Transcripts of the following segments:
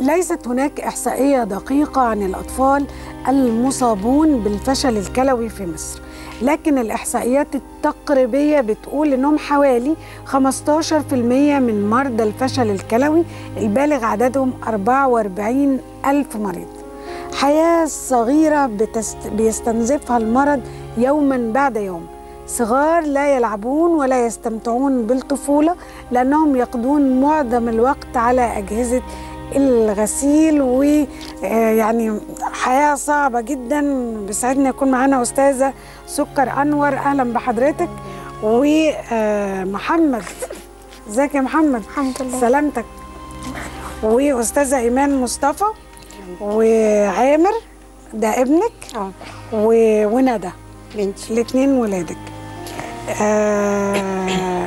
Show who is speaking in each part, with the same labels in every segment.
Speaker 1: ليست هناك إحصائية دقيقة عن الأطفال المصابون بالفشل الكلوي في مصر لكن الإحصائيات التقريبية بتقول إنهم حوالي 15% من مرضى الفشل الكلوي البالغ عددهم 44 ألف مريض حياة صغيرة بتست... بيستنزفها المرض يوما بعد يوم صغار لا يلعبون ولا يستمتعون بالطفولة لأنهم يقضون معظم الوقت على أجهزة الغسيل ويعني حياة صعبة جدا بيسعدني يكون معانا أستاذة سكر أنور أهلا بحضرتك ومحمد ازيك يا محمد
Speaker 2: الحمد لله
Speaker 1: سلامتك وأستاذة إيمان مصطفى وعامر ده ابنك
Speaker 3: اه
Speaker 1: و... وندى
Speaker 3: بنتي
Speaker 1: الاثنين ولادك آه...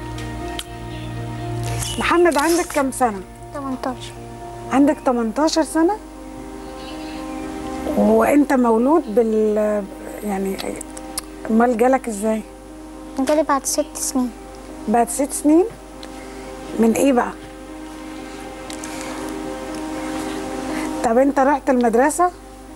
Speaker 1: محمد عندك كم سنة؟
Speaker 2: 18
Speaker 1: عندك 18 سنة وانت مولود بال يعني امال جالك ازاي؟
Speaker 2: جالي بعد ست سنين
Speaker 1: بعد ست سنين من ايه بقى؟ طب انت رحت المدرسة؟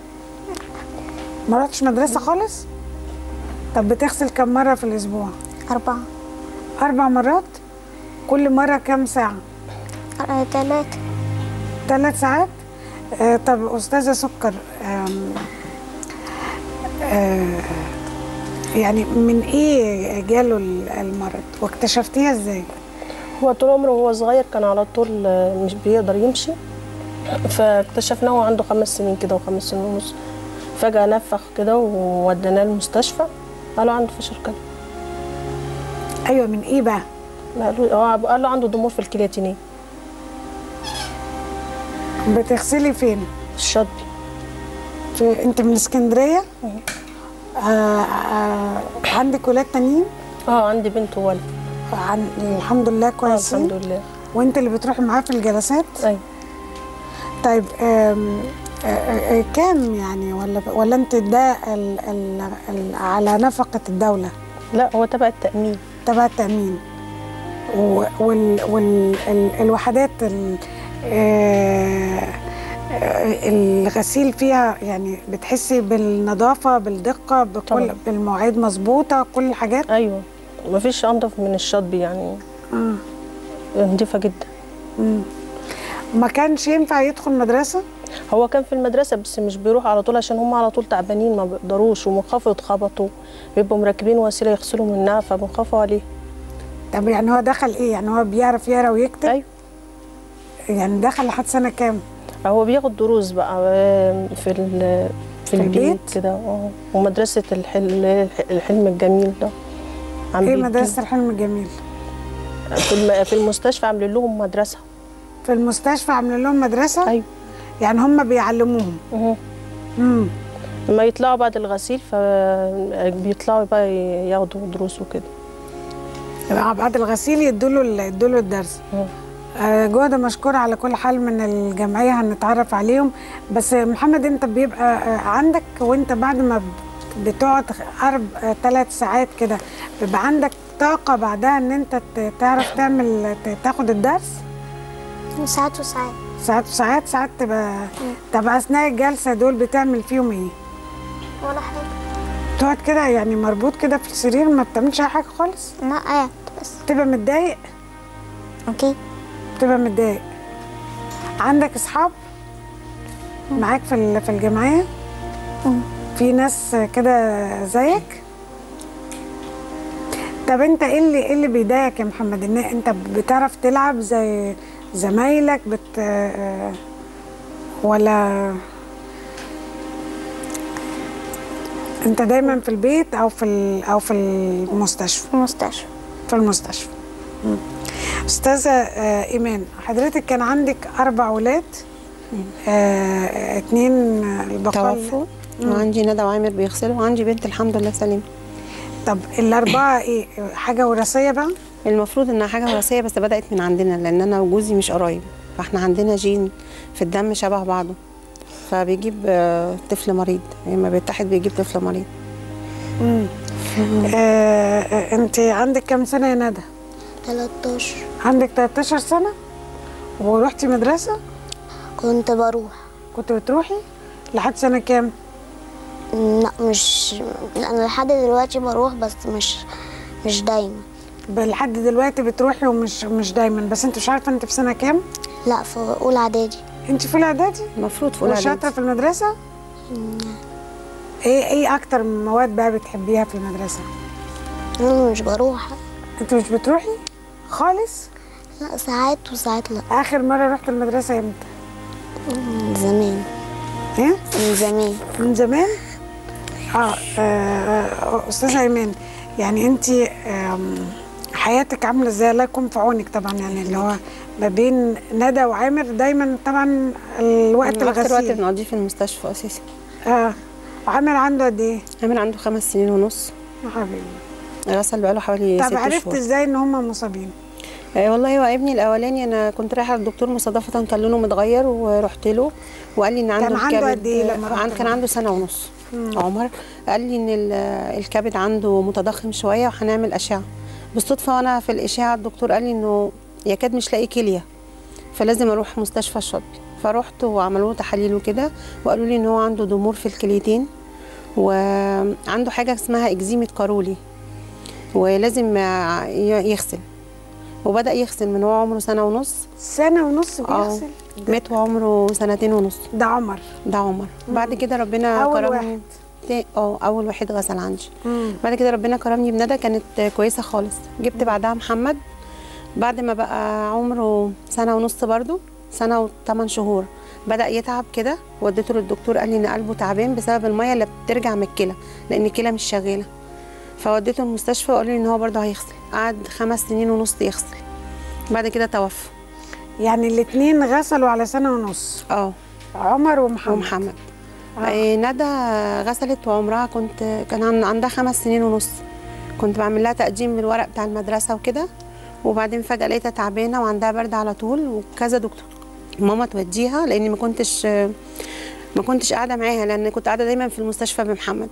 Speaker 1: ما رحتش مدرسة خالص؟ طب بتغسل كم مرة في الأسبوع؟
Speaker 2: أربعة
Speaker 1: أربع مرات؟ كل مرة كم ساعة؟
Speaker 2: آه، تلاتة
Speaker 1: ثلاث ساعات؟ آه طب أستاذة سكر آم، آه يعني من إيه جاله ال- المرض واكتشفتيها إزاي؟
Speaker 4: هو طول عمره وهو صغير كان على طول آه، مش بيقدر يمشي فاكتشفناه وهو عنده خمس سنين كده وخمس سنين ونص فجأة نفخ كده ووديناه المستشفى قالوا عنده فشل كلوي
Speaker 1: أيوة من إيه بقى؟
Speaker 4: قالوا هو قال له عنده ضمور في الكرياتينين
Speaker 1: بتغسلي فين؟
Speaker 4: الشطبي
Speaker 1: في أنت من اسكندرية؟ آه آه عندك ولاد تانيين؟
Speaker 4: اه عندي بنت وولد
Speaker 1: عن الحمد لله
Speaker 4: آه
Speaker 1: كويسين
Speaker 4: الحمد لله
Speaker 1: وانت اللي بتروحي معاه في الجلسات
Speaker 4: ايوه
Speaker 1: طيب آم، آه، آه، آه، كام يعني ولا ولا انت ده ال ال ال على نفقه الدوله
Speaker 4: لا هو تبع التأمين
Speaker 1: تبع التامين و- وال وال ال- الوحدات ال- آه، آه، الغسيل فيها يعني بتحسي بالنظافه بالدقه بكل
Speaker 4: طبعاً.
Speaker 1: بالمواعيد مظبوطه كل الحاجات
Speaker 4: ايوه مفيش انضف من الشطبي يعني
Speaker 1: آه.
Speaker 4: نضيفة جدا
Speaker 1: ما كانش ينفع يدخل مدرسه
Speaker 4: هو كان في المدرسة بس مش بيروح على طول عشان هم على طول تعبانين ما بيقدروش ومخافوا يتخبطوا بيبقوا مركبين وسيلة يغسلوا منها فبنخافوا عليه
Speaker 1: طب يعني هو دخل ايه يعني هو بيعرف يقرا ويكتب
Speaker 4: أيوة
Speaker 1: يعني دخل لحد سنه كام
Speaker 4: هو بياخد دروس بقى آه، في ال- في
Speaker 1: البيت؟
Speaker 4: البيت كده اه ومدرسة الحلم الحلم الجميل ده عم
Speaker 1: ايه
Speaker 4: بيدي-
Speaker 1: مدرسه الحلم الجميل
Speaker 4: في الم- في المستشفى عاملين لهم مدرسة
Speaker 1: في المستشفى عاملين لهم مدرسه
Speaker 4: أيوة
Speaker 1: يعني هم بيعلموهم
Speaker 4: مه.
Speaker 1: امم
Speaker 4: لما يطلعوا بعد الغسيل فبيطلعوا بقى ياخدوا دروس وكده
Speaker 1: بعد الغسيل يدوا له يدوا له الدرس
Speaker 4: مه.
Speaker 1: آه، جودة مشكورة على كل حال من الجمعية هنتعرف عليهم بس محمد انت بيبقى آه، عندك وانت بعد ما بتقعد أربع ثلاث ساعات كده بيبقى عندك طاقة بعدها ان انت ت- تعرف تعمل ت- تاخد الدرس
Speaker 2: ساعات وساعات
Speaker 1: ساعات وساعات ساعات تبقى طب اثناء الجلسة دول بتعمل فيهم ايه؟
Speaker 2: ولا حاجة
Speaker 1: تقعد كده يعني مربوط كده في السرير ما بتعملش اي حاجة خالص
Speaker 2: لا قاعد بس
Speaker 1: تبقى متضايق
Speaker 2: أكيد
Speaker 1: تبقى متضايق عندك اصحاب معاك في ال- في الجمعيه
Speaker 2: مم.
Speaker 1: في ناس كده زيك طب انت ايه اللي ايه اللي بيضايقك يا محمد ان انت بتعرف تلعب زي زمايلك بت آه، ولا انت دايما في البيت او في ال- او في المستشفى
Speaker 2: في المستشفى
Speaker 1: في المستشفى مم. استاذه آه، ايمان حضرتك كان عندك اربع ولاد آه، اتنين البقاء
Speaker 3: توفوا وعندي ندى وعامر بيغسلوا وعندي بنت الحمد لله سليمه
Speaker 1: طب الاربعه ايه حاجه وراثيه بقى
Speaker 3: المفروض انها حاجه وراثيه بس بدات من عندنا لان انا وجوزي مش قرايب فاحنا عندنا جين في الدم شبه بعضه فبيجيب آه، طفل مريض لما بيتحد بيجيب طفل مريض
Speaker 1: آه، آه، انت عندك كام سنه يا ندى
Speaker 2: 13
Speaker 1: عندك 13 سنه ورحتي مدرسه
Speaker 2: كنت بروح
Speaker 1: كنت بتروحي لحد سنه كام
Speaker 2: لا مش انا لحد دلوقتي بروح بس مش مش دايما
Speaker 1: لحد دلوقتي بتروحي ومش مش دايما بس انت مش عارفه انت في سنه كام
Speaker 2: لا في اولى اعدادي
Speaker 1: انت في الاعدادي
Speaker 3: المفروض في اولى
Speaker 1: وشاطره
Speaker 3: إعدادي.
Speaker 1: في المدرسه ايه ايه اكتر مواد بقى بتحبيها في المدرسه
Speaker 2: انا مش بروح
Speaker 1: انت مش بتروحي خالص
Speaker 2: لا ساعات وساعات لا
Speaker 1: اخر مره رحت المدرسه امتى
Speaker 2: من زمان
Speaker 1: ايه
Speaker 2: من زمان
Speaker 1: من زمان اه, آه, آه استاذه ايمان يعني انت حياتك عامله ازاي الله يكون في عونك طبعا يعني اللي هو ما بين ندى وعامر دايما طبعا الوقت
Speaker 3: أكتر وقت
Speaker 1: الغسيل
Speaker 3: بنقضيه في المستشفى اساسا
Speaker 1: اه وعامر عنده قد ايه؟
Speaker 3: عامل عنده خمس سنين ونص
Speaker 1: يا حبيبي
Speaker 3: غسل بقاله حوالي
Speaker 1: طب
Speaker 3: ست
Speaker 1: عرفت
Speaker 3: شهور
Speaker 1: ازاي ان هم مصابين؟
Speaker 3: آه والله هو ابني الاولاني انا كنت رايحه للدكتور مصادفه كان لونه متغير ورحت له وقال لي ان عنده
Speaker 1: كان عنده
Speaker 3: الكبد-
Speaker 1: قد إيه لما رحت
Speaker 3: عن-
Speaker 1: له؟
Speaker 3: كان عنده سنه ونص عمر قال لي ان ال- الكبد عنده متضخم شويه وهنعمل اشعه بالصدفه وانا في الاشعه الدكتور قال لي انه يكاد مش لاقي كليه فلازم اروح مستشفى الشاطبي فرحت وعملوا له تحاليل وكده وقالوا لي ان هو عنده ضمور في الكليتين وعنده حاجه اسمها اكزيمه كارولي ولازم ي- يغسل وبدا يغسل من هو عمره سنه ونص
Speaker 1: سنه ونص
Speaker 3: اه
Speaker 1: بيغسل
Speaker 3: مات وعمره سنتين ونص
Speaker 1: ده عمر
Speaker 3: ده عمر بعد كده ربنا
Speaker 1: أول
Speaker 3: كرمني
Speaker 1: واحد.
Speaker 3: تا- اه اول واحد غسل عندي
Speaker 1: مم.
Speaker 3: بعد كده ربنا كرمني بندى كانت كويسه خالص جبت بعدها محمد بعد ما بقى عمره سنه ونص برضو سنه وثمان شهور بدا يتعب كده وديته للدكتور قال لي ان قلبه تعبان بسبب الميه اللي بترجع من الكلى لان الكلى مش شغاله فوديته المستشفى وقالوا لي ان هو برضه هيغسل قعد خمس سنين ونص يغسل بعد كده توفى
Speaker 1: يعني الاثنين غسلوا على سنه ونص
Speaker 3: اه
Speaker 1: عمر ومحمد
Speaker 3: ومحمد
Speaker 1: آه.
Speaker 3: آه. ندى غسلت وعمرها كنت كان عن- عندها خمس سنين ونص كنت بعمل لها تقديم بالورق بتاع المدرسه وكده وبعدين فجاه لقيتها تعبانه وعندها برد على طول وكذا دكتور ماما توديها لاني ما كنتش ما كنتش قاعده معاها لان كنت قاعده دايما في المستشفى بمحمد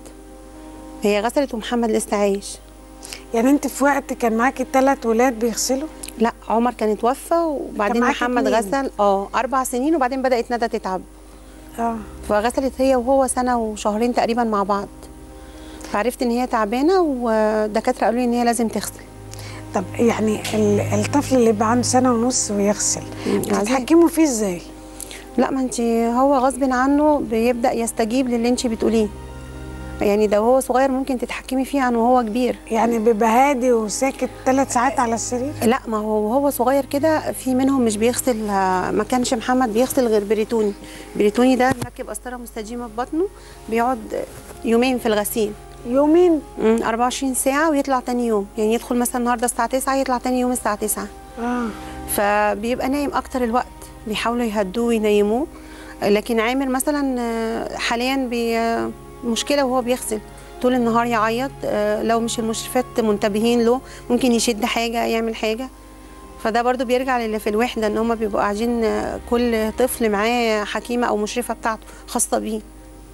Speaker 3: هي غسلت ومحمد لسه عايش
Speaker 1: يعني انت في وقت كان معاكي ثلاث ولاد بيغسلوا
Speaker 3: لا عمر كان اتوفى وبعدين
Speaker 1: معاكي
Speaker 3: محمد
Speaker 1: اتنين.
Speaker 3: غسل اه اربع سنين وبعدين بدات ندى تتعب
Speaker 1: اه
Speaker 3: فغسلت هي وهو سنه وشهرين تقريبا مع بعض فعرفت ان هي تعبانه ودكاتره قالوا لي ان هي لازم تغسل
Speaker 1: طب يعني ال- الطفل اللي يبقى عنده سنه ونص ويغسل
Speaker 3: عظيم.
Speaker 1: بتتحكموا فيه ازاي؟
Speaker 3: لا ما انت هو غصب عنه بيبدا يستجيب للي انت بتقوليه يعني ده وهو صغير ممكن تتحكمي فيه عن وهو كبير
Speaker 1: يعني بيبقى هادي وساكت ثلاث ساعات على السرير
Speaker 3: لا ما هو وهو صغير كده في منهم مش بيغسل آه، ما كانش محمد بيغسل غير بريتوني بريتوني ده مركب قسطره مستديمه في بطنه بيقعد يومين في الغسيل
Speaker 1: يومين
Speaker 3: مم، 24 ساعه ويطلع تاني يوم يعني يدخل مثلا النهارده الساعه 9 يطلع تاني يوم الساعه 9
Speaker 1: اه
Speaker 3: فبيبقى نايم اكتر الوقت بيحاولوا يهدوه وينيموه لكن عامر مثلا آه، حاليا بي آه، مشكله وهو بيغسل طول النهار يعيط آه، لو مش المشرفات منتبهين له ممكن يشد حاجه يعمل حاجه فده برضو بيرجع للي في الوحده ان هم بيبقوا قاعدين آه، كل طفل معاه حكيمه او مشرفه بتاعته خاصه بيه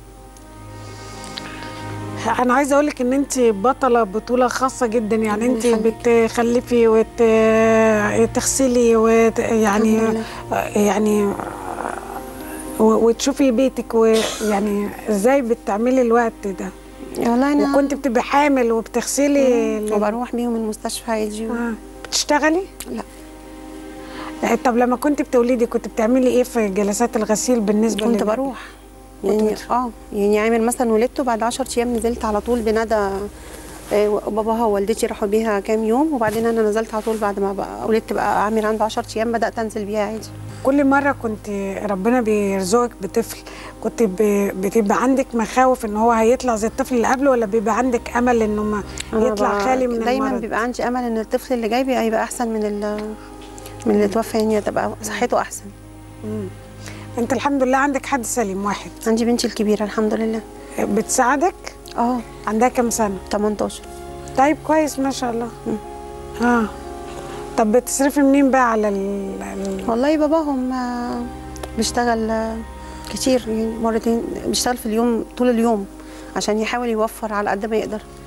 Speaker 1: انا عايزه اقول لك ان انت بطله بطوله خاصه جدا يعني انت
Speaker 3: يخليك.
Speaker 1: بتخلفي وتغسلي وت... يعني
Speaker 3: الحمد
Speaker 1: يعني و- وتشوفي بيتك ويعني ازاي بتعملي الوقت ده
Speaker 3: والله انا
Speaker 1: وكنت بتبقي حامل وبتغسلي ال-
Speaker 3: وبروح بيهم المستشفى عادي
Speaker 1: آه. بتشتغلي
Speaker 3: لا
Speaker 1: آه، طب لما كنت بتولدي كنت بتعملي ايه في جلسات الغسيل بالنسبه
Speaker 3: كنت
Speaker 1: لل-
Speaker 3: بروح يعني اه يعني عامر مثلا ولدته بعد 10 ايام نزلت على طول بندى آه، باباها ووالدتي راحوا بيها كام يوم وبعدين انا نزلت على طول بعد ما بقى ولدت بقى عامر عنده 10 ايام بدات انزل بيها عادي
Speaker 1: كل مرة كنت ربنا بيرزقك بطفل كنت ب- بتبقى عندك مخاوف ان هو هيطلع زي الطفل اللي قبله ولا بيبقى عندك امل انه ما
Speaker 3: أنا
Speaker 1: يطلع
Speaker 3: بقى-
Speaker 1: خالي من
Speaker 3: دايما
Speaker 1: المرض
Speaker 3: بيبقى عندي امل ان الطفل اللي جاي بقى يبقى احسن من ال- من اللي توفى يعني تبقى صحته احسن
Speaker 1: انت الحمد لله عندك حد سليم واحد
Speaker 3: عندي بنتي الكبيره الحمد لله
Speaker 1: بتساعدك
Speaker 3: اه
Speaker 1: عندها كام سنة
Speaker 3: 18
Speaker 1: طيب كويس ما شاء الله اه طب بتصرفي منين بقى على ال... ال...
Speaker 3: والله باباهم آه، بيشتغل آه، كتير يعني مرتين بيشتغل في اليوم طول اليوم عشان يحاول يوفر على قد ما يقدر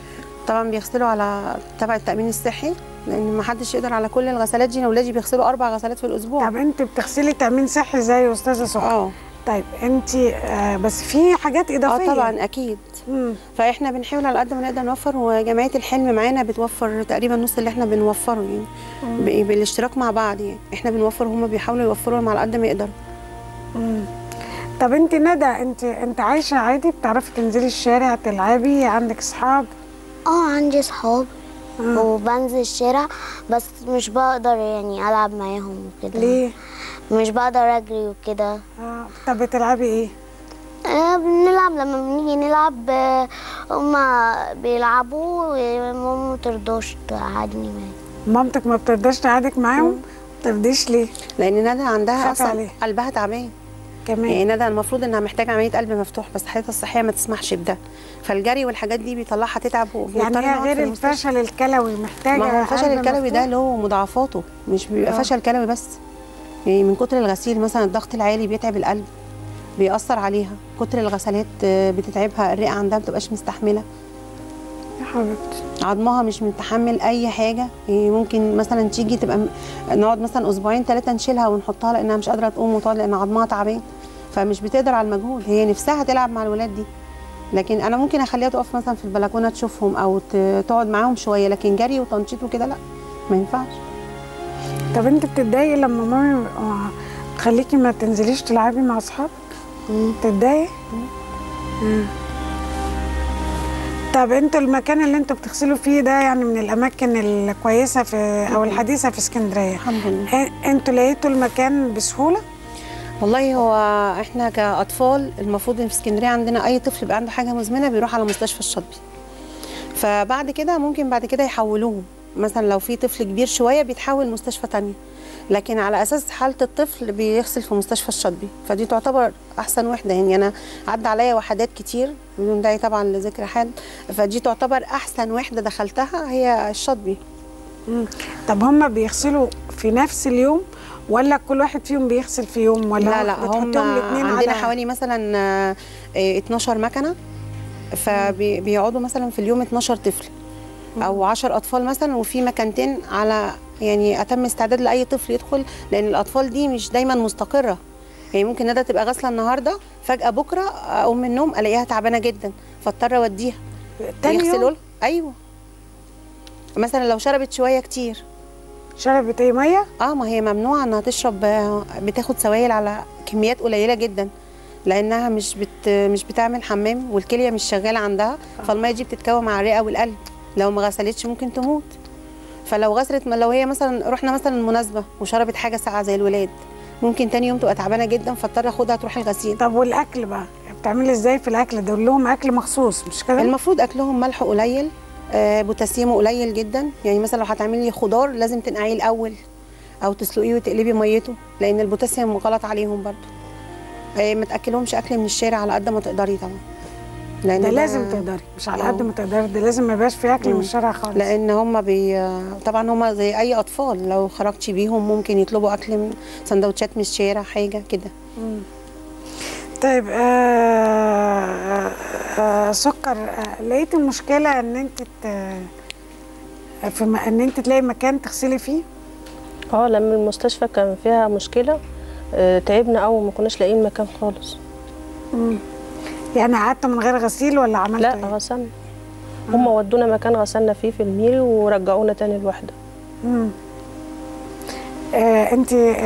Speaker 3: طبعا بيغسلوا على تبع التامين الصحي لان ما حدش يقدر على كل الغسالات دي أنا ولادي بيغسلوا اربع غسالات في الاسبوع
Speaker 1: طب انت بتغسلي تامين صحي زي يا استاذه سكر
Speaker 3: اه
Speaker 1: طيب انت آه بس في حاجات
Speaker 3: اه
Speaker 1: اضافيه
Speaker 3: طبعا اكيد
Speaker 1: مم.
Speaker 3: فاحنا بنحاول على قد ما نقدر نوفر وجمعيه الحلم معانا بتوفر تقريبا نص اللي احنا بنوفره يعني ب- بالاشتراك مع بعض يعني احنا بنوفر وهم بيحاولوا يوفروا على قد ما يقدروا
Speaker 1: مم. طب انت ندى انت انت عايشه عادي بتعرفي تنزلي الشارع تلعبي عندك اصحاب
Speaker 2: اه عندي صحاب وبنزل الشارع بس مش بقدر يعني العب معاهم وكده
Speaker 1: ليه
Speaker 2: مش بقدر اجري وكده
Speaker 1: آه. طب بتلعبي ايه
Speaker 2: آه بنلعب لما بنيجي نلعب آه، هما بيلعبوا وماما مترضاش تقعدني معاهم
Speaker 1: مامتك ما بترضاش تقعدك معاهم ما بترضيش ليه
Speaker 3: لان ندى عندها
Speaker 1: خاف
Speaker 3: اصلا
Speaker 1: عليه.
Speaker 3: قلبها تعبان
Speaker 1: كمان
Speaker 3: يعني ندى المفروض انها محتاجه عمليه قلب مفتوح بس حالتها الصحيه ما تسمحش بده فالجري والحاجات دي بيطلعها تتعب وبنضطر
Speaker 1: يعني هي
Speaker 3: نقعد في
Speaker 1: غير
Speaker 3: المستشفى.
Speaker 1: الفشل الكلوي محتاجه
Speaker 3: ما هو الفشل
Speaker 1: قلب
Speaker 3: الكلوي ده
Speaker 1: مفتوح؟
Speaker 3: له مضاعفاته مش بيبقى
Speaker 1: آه.
Speaker 3: فشل كلوي بس يعني من كتر الغسيل مثلا الضغط العالي بيتعب القلب بيأثر عليها كتر الغسلات آه، بتتعبها الرئه عندها ما بتبقاش مستحمله
Speaker 1: يا حبيبتي
Speaker 3: عظمها مش متحمل اي حاجه يعني ممكن مثلا تيجي تبقى م- نقعد مثلا اسبوعين ثلاثه نشيلها ونحطها لانها مش قادره تقوم وتقعد لان عظمها تعبان فمش بتقدر على المجهود هي نفسها تلعب مع الولاد دي لكن انا ممكن اخليها تقف مثلا في البلكونه تشوفهم او ت- تقعد معاهم شويه لكن جري وتنشيط وكده لا ما ينفعش
Speaker 1: طب انت بتتضايقي لما مامي آه، تخليكي ما تنزليش تلعبي مع اصحابك بتتضايقي مم. طب انتوا المكان اللي انتوا بتغسلوا فيه ده يعني من الاماكن الكويسه في او الحديثه في اسكندريه
Speaker 3: الحمد لله
Speaker 1: اه، انتوا لقيتوا المكان بسهوله
Speaker 3: والله هو احنا كاطفال المفروض ان في اسكندريه عندنا اي طفل بيبقى عنده حاجه مزمنه بيروح على مستشفى الشاطبي فبعد كده ممكن بعد كده يحولوهم مثلا لو في طفل كبير شويه بيتحول مستشفى تانية لكن على اساس حاله الطفل بيغسل في مستشفى الشاطبي فدي تعتبر احسن وحده يعني انا عدى عليا وحدات كتير بدون داعي طبعا لذكر حد فدي تعتبر احسن وحده دخلتها هي الشاطبي
Speaker 1: مم. طب هم بيغسلوا في نفس اليوم ولا كل واحد فيهم بيغسل في يوم ولا
Speaker 3: لا لا هم
Speaker 1: بتحطهم الاثنين
Speaker 3: عندنا
Speaker 1: على
Speaker 3: حوالي مثلا آه، آه، 12 مكنه فبيقعدوا مثلا في اليوم 12 طفل او 10 اطفال مثلا وفي مكانتين على يعني اتم استعداد لاي طفل يدخل لان الاطفال دي مش دايما مستقره يعني ممكن ندى تبقى غاسله النهارده فجاه بكره اقوم من النوم الاقيها تعبانه جدا فاضطر اوديها
Speaker 1: تاني
Speaker 3: يغسلوا
Speaker 1: يوم
Speaker 3: لها ايوه مثلا لو شربت شويه كتير
Speaker 1: شربت ايه ميه
Speaker 3: اه ما هي ممنوعه انها تشرب آه، بتاخد سوائل على كميات قليله جدا لانها مش بت مش بتعمل حمام والكليه مش شغاله عندها فالميه دي بتتكوى مع الرئه والقلب لو ما غسلتش ممكن تموت فلو غسلت لو هي مثلا رحنا مثلا مناسبه وشربت حاجه ساقعه زي الولاد ممكن تاني يوم تبقى تعبانه جدا فاضطر اخدها تروح الغسيل
Speaker 1: طب والاكل بقى بتعملي ازاي في الاكل دول لهم اكل مخصوص مش كده
Speaker 3: المفروض اكلهم ملح قليل آه، بوتاسيومه قليل جدا يعني مثلا لو هتعملي خضار لازم تنقعيه الاول او تسلقيه وتقلبي ميته لان البوتاسيوم غلط عليهم برضو آه، ما تاكلهمش اكل من الشارع على قد ما تقدري طبعا لان
Speaker 1: ده لازم تقدري مش على قد
Speaker 3: آه.
Speaker 1: ما تقدري ده لازم ما يبقاش في اكل من
Speaker 3: مم.
Speaker 1: الشارع خالص
Speaker 3: لان هم بي طبعا هم زي اي اطفال لو خرجتي بيهم ممكن يطلبوا اكل من سندوتشات من الشارع حاجه كده
Speaker 1: طيب آه آه سكر آه لقيت المشكله ان انت ت- في م- ان انت تلاقي مكان تغسلي فيه
Speaker 4: اه لما المستشفى كان فيها مشكله آه، تعبنا قوي ما كناش لاقيين مكان خالص
Speaker 1: يعني قعدتوا من غير غسيل ولا عملتوا
Speaker 4: لا
Speaker 1: ايه؟
Speaker 4: غسلنا هم ودونا مكان غسلنا فيه في الميري ورجعونا تاني الوحده
Speaker 1: مم. آه انت آه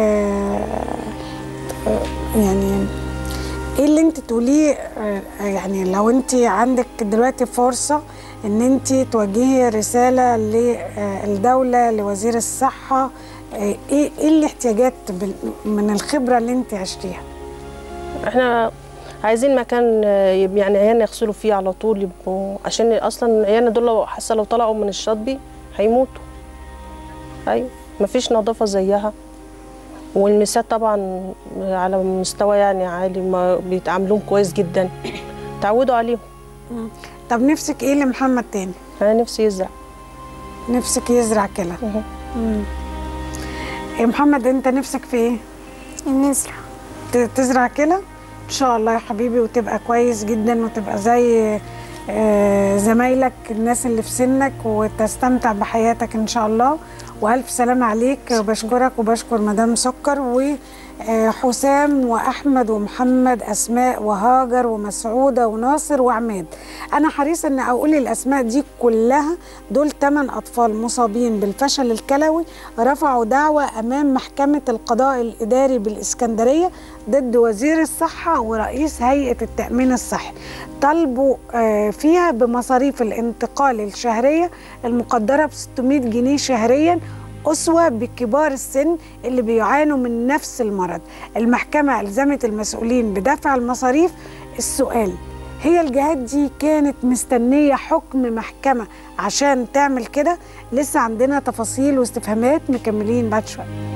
Speaker 1: آه يعني ايه اللي انت تقوليه آه يعني لو انت عندك دلوقتي فرصه ان انت توجهي رساله للدوله لوزير الصحه آه ايه ايه الاحتياجات بال- من الخبره اللي انت عشتيها
Speaker 4: احنا عايزين مكان آه، يب- يعني عيالنا يغسلوا فيه على طول يبقوا عشان اصلا عيالنا دول لو حاسه لو طلعوا من الشاطبي هيموتوا ايوه مفيش نظافه زيها والمسات طبعا على مستوى يعني عالي ما بيتعاملوهم كويس جدا تعودوا عليهم
Speaker 1: طب نفسك ايه لمحمد تاني
Speaker 4: انا نفسي يزرع
Speaker 1: نفسك يزرع كلى
Speaker 4: مهم.
Speaker 1: مم. يا محمد انت نفسك في ايه
Speaker 2: نزرع
Speaker 1: ت- تزرع كلى ان شاء الله يا حبيبي وتبقى كويس جدا وتبقى زي آه، زمايلك الناس اللي في سنك وتستمتع بحياتك ان شاء الله والف سلامه عليك بشكرك وبشكر مدام سكر وحسام واحمد ومحمد اسماء وهاجر ومسعوده وناصر وعماد انا حريصه ان اقول الاسماء دي كلها دول 8 اطفال مصابين بالفشل الكلوي رفعوا دعوى امام محكمه القضاء الاداري بالاسكندريه ضد وزير الصحه ورئيس هيئه التامين الصحي طالبوا آه، فيها بمصاريف الانتقال الشهريه المقدره ب 600 جنيه شهريا أسوة بكبار السن اللي بيعانوا من نفس المرض المحكمة ألزمت المسؤولين بدفع المصاريف السؤال هي الجهات دي كانت مستنية حكم محكمة عشان تعمل كده لسه عندنا تفاصيل واستفهامات مكملين بعد شوية